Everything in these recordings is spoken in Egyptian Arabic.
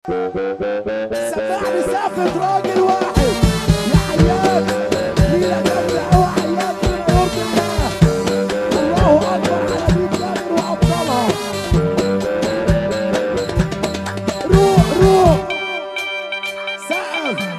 سمعني سافة راجل واحد يا حيات ليلة جامدة أوي حيات بما يرضي الله الله أكبر على مين جابر وأبطالها روح روح سقف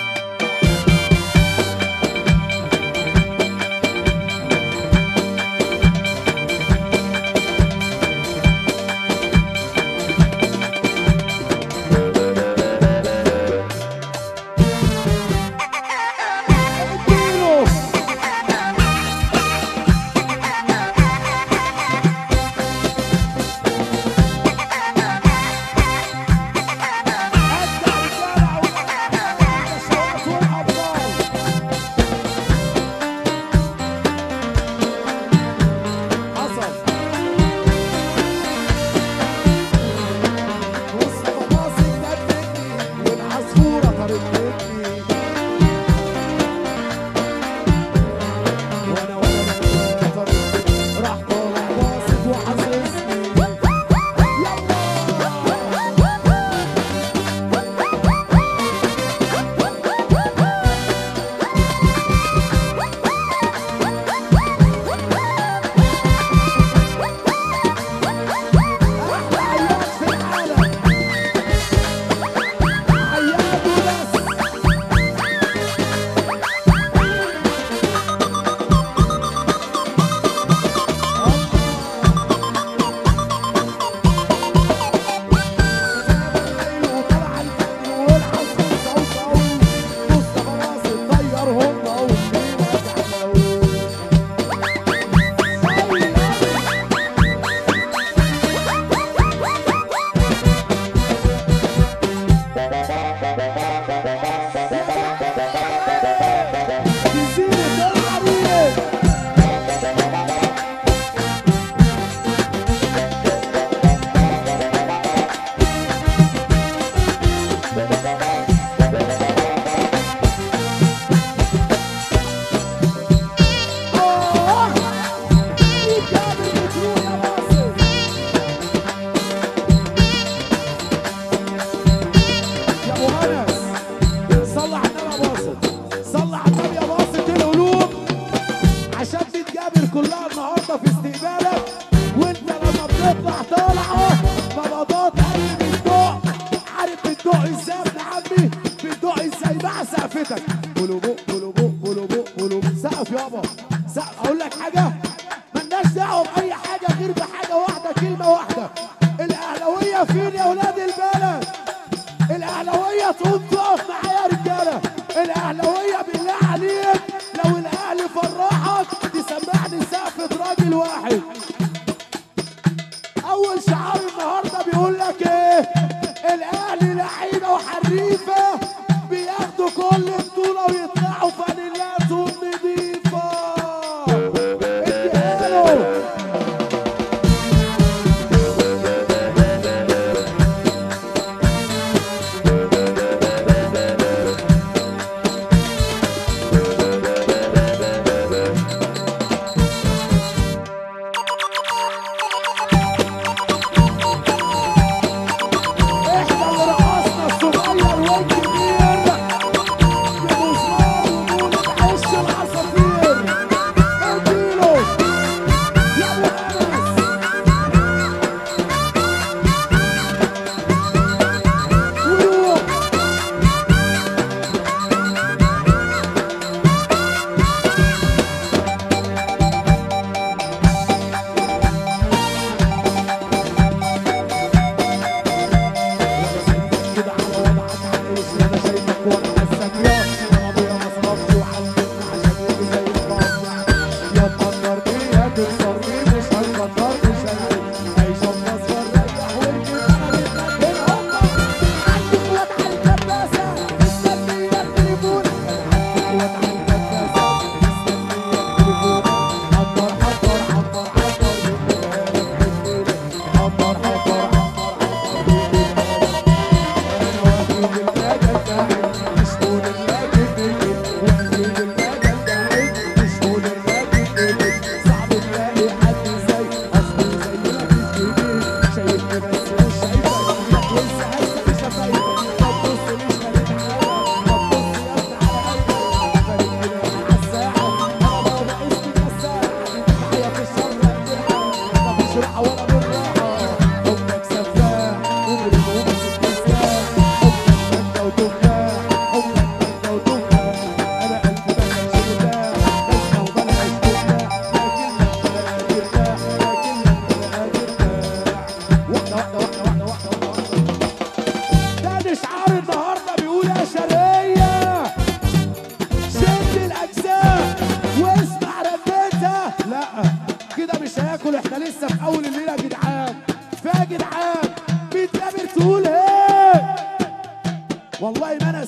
اديله أجدع رجالة والنشوات والأبطال حصل مصطفى باصي دفني والعصفورة طردتني وانا وانا طردتني راح طالع باصت وحاسسني يلا احلى عياد في العالم عياد وبس وطلع الفن والعصر صوصوي مصطفى راسي طير هم وفينا جعلوي جزيرة الحرير آه إيه جابر بتروح يا باصر يا ابو انس صلى على النبي يا باسط صلى على النبي يا باسط القلوب عشان تتجابر كلها النهارده في استقبالك وانت لما بتطلع طالعه نبضات قلب الضوء عارف بتدوق ازاي يا ابن عمي بتدوق ازاي مع سقفتك قلوبو قلوبو قلوبو قلوبو سقف يابا سقف اقول لك حاجه ملناش دعوه باي حاجه غير بحاجه واحده كلمه واحده الاهلاويه فين يا ولاد البلد الاهلاويه تقوم تقف معايا يا رجاله الاهلاويه بالله عليك لو الاهلي فرحك تسمعني سقفة راجل واحد اول شعار النهارده بيقول لك ايه الاهلي لعيبه وحريفه بياخدوا كل بطوله ويطلعوا فانيلاتهم نضيفه اديها له احنا اللي رقصنا الصغير والكبير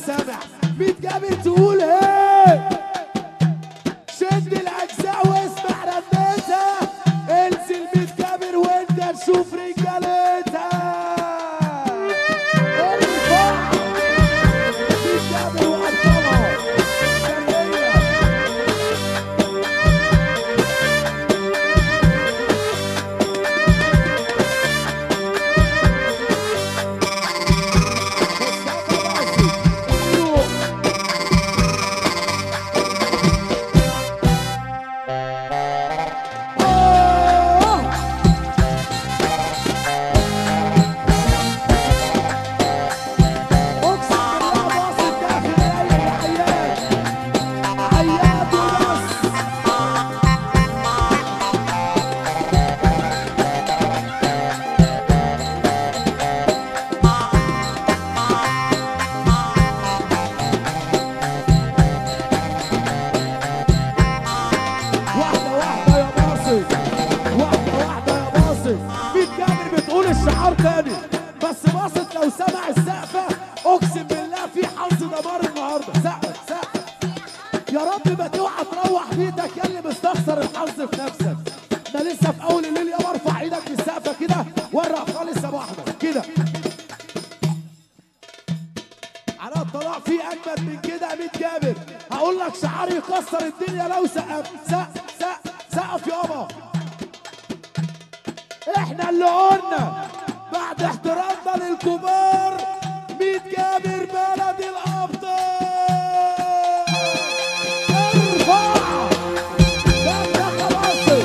سامع ميت جابر تقول ايه شد الاجزاء واسمع رنتها انزل ميت جابر وانت تشوف رجالتها ارفع ميت جابر وابطالها جميلة. مصطفى باسل روح آه. اقسم بالله باص الداخل اي عياد عياد وبس واحدة واحدة يا باصي واحدة واحدة يا باصي ميت كامل بتقول الشعار تاني بس باصت لو سمع السقفة اقسم بالله في حظ دمار النهارده سقف سقف يا رب ما توعى تروح بيتك يا اللي مستخسر الحظ في نفسك ده لسه في اول الليل يابا ارفع ايدك بالسقفة كده ورق خالص يا ابو احمد كده على الطلاق في اجمد من كده 100 جابر هقول لك شعار يكسر الدنيا لو سقف سقف سقف سقف يابا احنا اللي قلنا بعد احترامنا للكبار 100 جابر بلد الابطال ارفع ده ده خلاص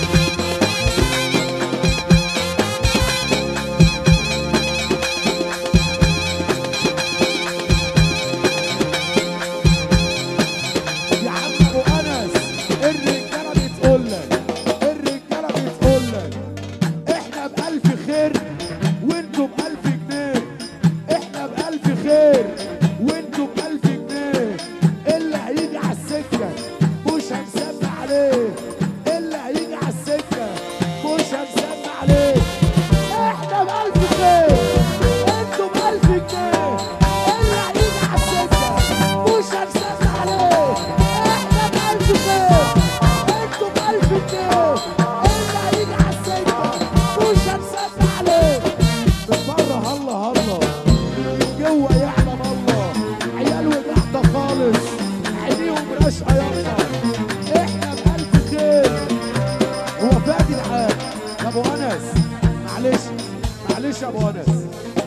يا عم ابو انس الرجاله بتقول لك الرجاله بتقول لك احنا بألف خير وانتوا بألف جنيه احنا بألف خير وانتوا بألف جنيه اللي هيجي على السكه مش هنسمع عليه اللي هيجي على السكه مش هنسمع عليه احنا بألف خير انتوا بألف جنيه اللي هيجي على السكه مش هنسمع عليه احنا بألف خير انتوا بألف جنيه اللي هيجي على السكه مش هنسمع عليه من بره هلا هلا من جوه يعلم الله عيال وجعت خالص عينيهم رشقه يلا احنا بألف خير هو فادي الحال يا ابو انس معلش معلش يا ابو انس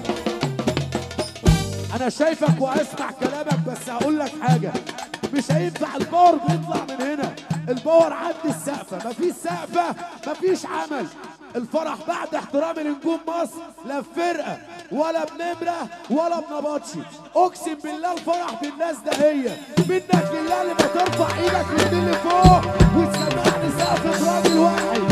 انا شايفك واسمع كلامك بس هقول لك حاجه مش هينفع الباور بيطلع من هنا الباور عند السقفه مفيش سقفه مفيش عمل الفرح بعد احترام لنجوم مصر لا بفرقه ولا بنمره ولا بنبطشي اقسم بالله الفرح بالناس ده هي منك لله اللي ما ترفع ايدك للدنيا فوق وتسمعني سقفه راجل واحد